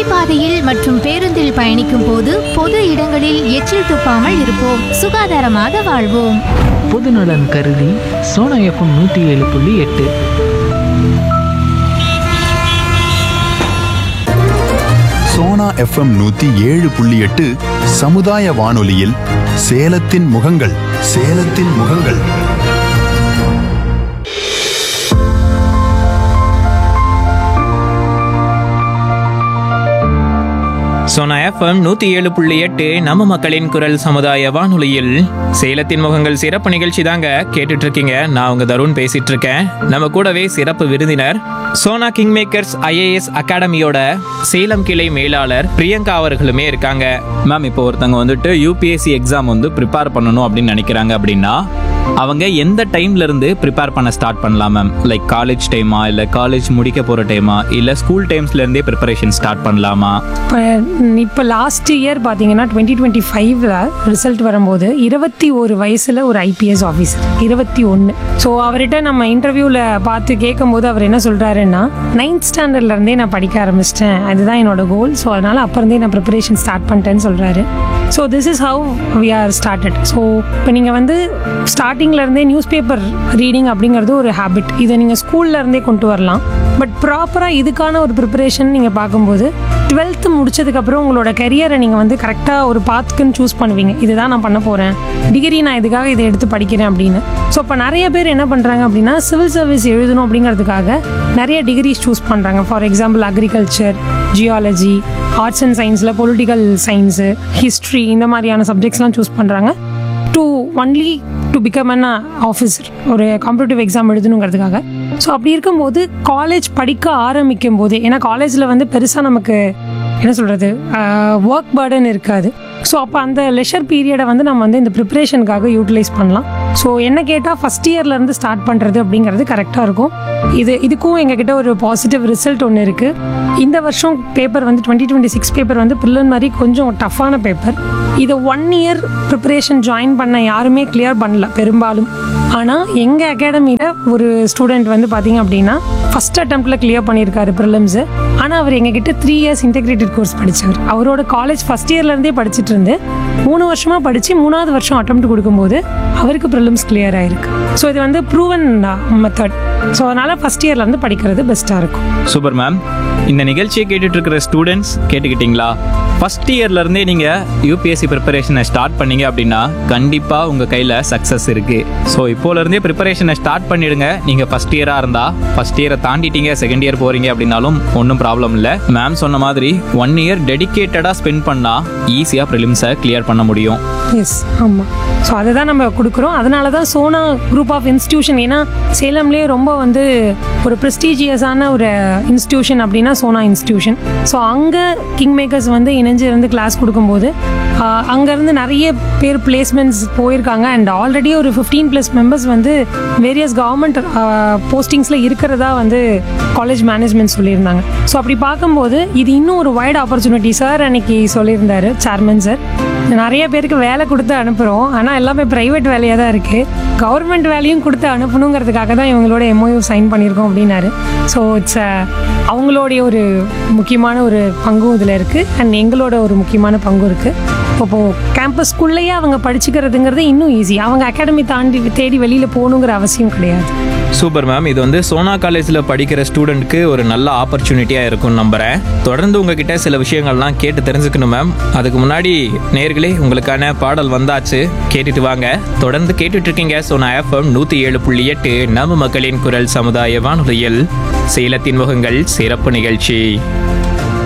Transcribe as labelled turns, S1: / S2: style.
S1: நடைபாதையில் மற்றும் பேருந்தில் பயணிக்கும் போது பொது இடங்களில் எச்சில் துப்பாமல் இருப்போம் சுகாதாரமாக வாழ்வோம்
S2: பொதுநலன் கருதி சோனா எஃப்எம் நூற்றி ஏழு புள்ளி எட்டு
S3: சோனா எஃப்எம் நூத்தி ஏழு புள்ளி எட்டு சமுதாய வானொலியில் சேலத்தின் முகங்கள் சேலத்தின் முகங்கள்
S4: சோனா எஃப்எம் நூத்தி ஏழு புள்ளி எட்டு நம்ம மக்களின் குரல் சமுதாய வானொலியில் சேலத்தின் முகங்கள் சிறப்பு நிகழ்ச்சி தாங்க கேட்டுட்டு இருக்கீங்க நான் உங்க தருண் பேசிட்டு இருக்கேன் நம்ம கூடவே சிறப்பு விருந்தினர் சோனா கிங் மேக்கர்ஸ் ஐஏஎஸ் அகாடமியோட சேலம் கிளை மேலாளர் பிரியங்கா அவர்களுமே இருக்காங்க மேம் இப்போ ஒருத்தவங்க வந்துட்டு யூபிஎஸ்சி எக்ஸாம் வந்து ப்ரிப்பேர் பண்ணணும் அப்படின்னு நினைக்கிறாங்க அப்படின்னா அவங்க எந்த டைம்ல இருந்து ப்ரிப்பேர் பண்ண ஸ்டார்ட் பண்ணலாம் மேம் லைக் காலேஜ் டைமா இல்ல காலேஜ் முடிக்க போற டைமா இல்ல ஸ்கூல் டைம்ஸ்ல இருந்தே ப்ரிப்பரேஷன் ஸ்டார்ட் பண்ணலாமா
S5: இப்போ இப்போ லாஸ்ட் இயர் பார்த்தீங்கன்னா டுவெண்ட்டி டுவெண்ட்டி ஃபைவ்ல ரிசல்ட் வரும்போது இருபத்தி ஒரு வயசில் ஒரு ஐபிஎஸ் ஆஃபீஸர் இருபத்தி ஒன்று ஸோ அவர்கிட்ட நம்ம இன்டர்வியூவில் பார்த்து கேட்கும்போது அவர் என்ன சொல்கிறாருன்னா நைன்த் ஸ்டாண்டர்ட்லேருந்தே நான் படிக்க ஆரம்பிச்சிட்டேன் அதுதான் என்னோட கோல் ஸோ அதனால் அப்போ இருந்தே நான் ப்ரிப்பரேஷன் ஸ்டார்ட் பண்ணிட்டேன்னு சொல்கிறாரு so this is how we are started so இப்போ நீங்கள் வந்து ஸ்டார்டிங்லேருந்தே நியூஸ் பேப்பர் ரீடிங் அப்படிங்கிறது ஒரு ஹேபிட் இதை நீங்கள் ஸ்கூல்லேருந்தே கொண்டு வரலாம் பட் ப்ராப்பராக இதுக்கான ஒரு ப்ரிப்பரேஷன் நீங்கள் பார்க்கும்போது டுவெல்த்து முடிச்சதுக்கப்புறம் உங்களோட கரியரை நீங்கள் வந்து கரெக்டாக ஒரு பாத்துக்குன்னு சூஸ் பண்ணுவீங்க இதுதான் நான் பண்ண போகிறேன் டிகிரி நான் இதுக்காக இதை எடுத்து படிக்கிறேன் அப்படின்னு ஸோ இப்போ நிறைய பேர் என்ன பண்ணுறாங்க அப்படின்னா சிவில் சர்வீஸ் எழுதணும் அப்படிங்கிறதுக்காக நிறைய டிகிரிஸ் சூஸ் பண்ணுறாங்க for example agriculture geology arts and சயின்ஸில் பொலிட்டிக்கல் சயின்ஸு ஹிஸ்ட்ரி இந்த மாதிரியான சப்ஜெக்ட்ஸ்லாம் சூஸ் பண்ணுறாங்க to only to become an officer ஒரு காம்படிட்டிவ் எக்ஸாம் எழுதணுங்கிறதுக்காக ஸோ அப்படி இருக்கும்போது காலேஜ் படிக்க ஆரம்பிக்கும் போதே ஏன்னா காலேஜில் வந்து பெருசாக நமக்கு என்ன சொல்கிறது ஒர்க் பேர்டன் இருக்காது ஸோ அப்போ அந்த லெஷர் பீரியடை வந்து நம்ம வந்து இந்த ப்ரிப்பரேஷனுக்காக யூட்டிலைஸ் பண்ணலாம் ஸோ என்ன கேட்டால் ஃபஸ்ட் இயர்லேருந்து ஸ்டார்ட் பண்ணுறது அப்படிங்கிறது கரெக்டாக இருக்கும் இது இதுக்கும் எங்ககிட்ட ஒரு பாசிட்டிவ் ரிசல்ட் ஒன்று இருக்குது இந்த வருஷம் பேப்பர் வந்து டுவெண்ட்டி டுவெண்ட்டி சிக்ஸ் பேப்பர் வந்து பில்லன் மாதிரி கொஞ்சம் டஃப்பான பேப்பர் இதை ஒன் இயர் ப்ரிப்பரேஷன் ஜாயின் பண்ண யாருமே கிளியர் பண்ணல பெரும்பாலும் ஆனால் எங்கள் அகாடமியில் ஒரு ஸ்டூடெண்ட் வந்து பார்த்தீங்க அப்படின்னா ஃபஸ்ட் அட்டம்ப்டில் கிளியர் பண்ணியிருக்காரு ப்ரிலிம்ஸு ஆனால் அவர் எங்ககிட்ட த்ரீ இயர்ஸ் இன்டெகிரேட்டட் கோர்ஸ் படித்தவர் அவரோட காலேஜ் ஃபஸ்ட் இயர்லேருந்தே படிச்சுட்டு இருந்து மூணு வருஷமாக படித்து மூணாவது வருஷம் அட்டம்ப்ட் கொடுக்கும்போது அவருக்கு ப்ரிலிம்ஸ் கிளியர் ஆயிருக்கு ஸோ இது வந்து ப்ரூவன் மெத்தட் ஸோ அதனால் ஃபஸ்ட் இயர்லேருந்து படிக்கிறது பெஸ்ட்டாக இருக்கும்
S4: சூப்பர் மேம் இந்த நிகழ்ச்சியை கேட்டுட்டு இருக்கிற ஸ்டூடெண்ட்ஸ் கேட்டுக்கிட்டீங்களா ஃபர்ஸ்ட் இயர்ல இருந்தே நீங்க யூபிஎஸ்சி ப்ரிப்பரேஷனை ஸ்டார்ட் பண்ணீங்க அப்படின்னா கண்டிப்பா உங்க கையில சக்சஸ் இருக்கு ஸோ இப்போல இருந்தே ப்ரிப்பரேஷனை ஸ்டார்ட் பண்ணிடுங்க நீங்க ஃபர்ஸ்ட் இயரா இருந்தா ஃபர்ஸ்ட் இயரை தாண்டிட்டீங்க செகண்ட் இயர் போறீங்க அப்படின்னாலும் ஒன்றும் ப்ராப்ளம் இல்லை மேம் சொன்ன மாதிரி ஒன் இயர் டெடிகேட்டடா ஸ்பெண்ட் பண்ணா ஈஸியா ப்ரிலிம்ஸை கிளியர் பண்ண முடியும்
S5: எஸ் ஆமாம் ஸோ அதை தான் நம்ம கொடுக்குறோம் அதனால தான் சோனா குரூப் ஆஃப் இன்ஸ்டியூஷன் ஏன்னா சேலம்லேயே ரொம்ப வந்து ஒரு ப்ரெஸ்டீஜியஸான ஒரு இன்ஸ்டியூஷன் அப்படின்னா சோனா இன்ஸ்டியூஷன் ஸோ அங்கே கிங் மேக்கர்ஸ் வந்து இணைஞ்சு இருந்து கிளாஸ் கொடுக்கும்போது ஆஹ், அங்கேருந்து நிறைய பேர் பிளேஸ்மெண்ட்ஸ் போயிருக்காங்க அண்ட் ஆல்ரெடி ஒரு ஃபிஃப்டீன் ப்ளஸ் மெம்பர்ஸ் வந்து வேரியஸ் கவர்மெண்ட் போஸ்டிங்ஸில் இருக்கிறதா வந்து காலேஜ் மேனேஜ்மெண்ட் சொல்லியிருந்தாங்க ஸோ அப்படி பார்க்கும்போது இது இன்னும் ஒரு வைட் ஆப்பர்ச்சுனிட்டி சார் அன்னைக்கு சொல்லியிருந்தாரு சேர்மன் சார் நிறைய பேருக்கு வேலை கொடுத்து அனுப்புகிறோம் ஆனால் எல்லாமே ப்ரைவேட் வேலையாக தான் இருக்குது கவர்மெண்ட் வேலையும் கொடுத்து அனுப்பணுங்கிறதுக்காக தான் இவங்களோட எம்ஓயு சைன் பண்ணியிருக்கோம் அப்படின்னாரு ஸோ இட்ஸ் அவங்களுடைய ஒரு முக்கியமான ஒரு பங்கும் இதில் இருக்குது அண்ட் எங்களோட ஒரு முக்கியமான பங்கும் இருக்குது இப்போ கேம்பஸ்க்குள்ளேயே அவங்க படிச்சுக்கிறதுங்கிறது இன்னும் ஈஸி அவங்க அகாடமி தாண்டி தேடி வெளியில் போகணுங்கிற அவசியம் கிடையாது
S4: சூப்பர் மேம் இது வந்து சோனா காலேஜில் படிக்கிற ஸ்டூடெண்ட்க்கு ஒரு நல்ல ஆப்பர்ச்சுனிட்டியாக இருக்கும்னு நம்புகிறேன் தொடர்ந்து உங்ககிட்ட சில விஷயங்கள்லாம் கேட்டு தெரிஞ்சுக்கணும் மேம் அதுக்கு முன்னாடி நேர்களே உங்களுக்கான பாடல் வந்தாச்சு கேட்டுட்டு வாங்க தொடர்ந்து கேட்டுட்டு இருக்கீங்க சோனா எஃப்எம் நூற்றி ஏழு புள்ளி எட்டு நம்ம மக்களின் குரல் சமுதாய வானொலியில் சேலத்தின் முகங்கள் சிறப்பு நிகழ்ச்சி